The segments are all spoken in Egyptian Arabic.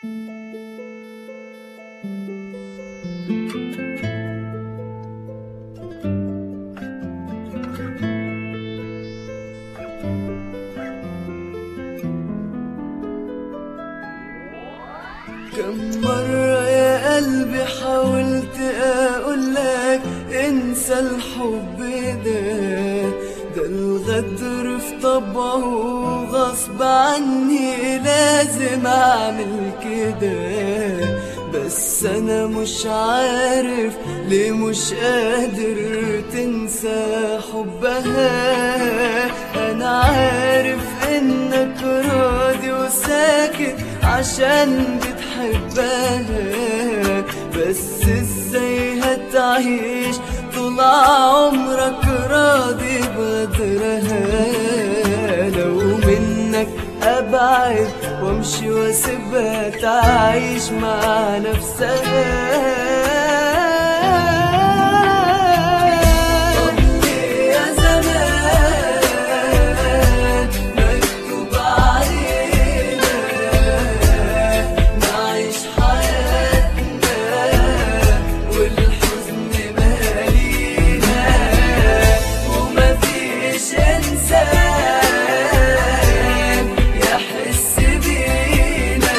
كم مرة يا قلبي حاولت أقولك انسى الحب ده ده الغدر في طبعه غصب عني لازم أعمل كده بس أنا مش عارف ليه مش قادر تنسى حبها أنا عارف إنك راضي وساكت عشان بتحبها بس ازاي هتعيش طول عمرك راضي بغدرها لو منك ابعد وامشي واسيبها تعيش مع نفسها يا زمان مكتوب علينا نعيش حياتنا والحزن مالينا ومفيش انسان يحس بينا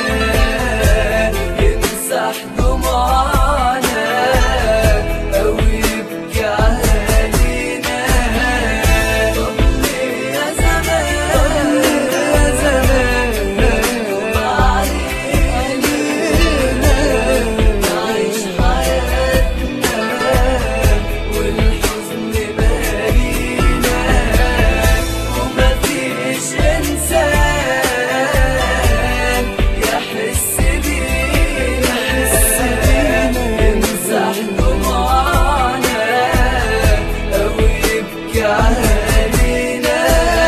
يمسح دموعنا او يبكي علينا طب ليه يا زمان يا زمان مكتوب علينا نعيش حياتنا والحزن مالينا ومفيش انسان يحس بينا يمسح دموعنا او يبكي علينا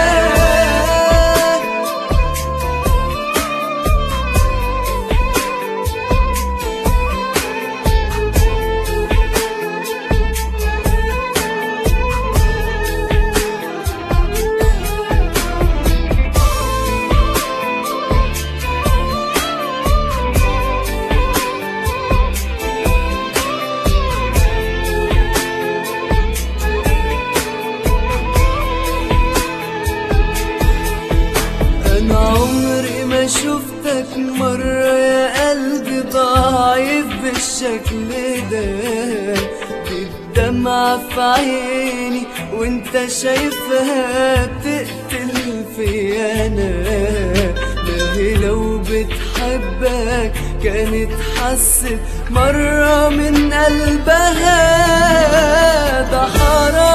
انا عمري ما شفتك مرة يا قلبي ضعيف بالشكل ده دي الدمعة في عيني وانت شايفها بتقتل فيا انا ما هي لو بتحبك كانت حست مرة من قلبها ده حرام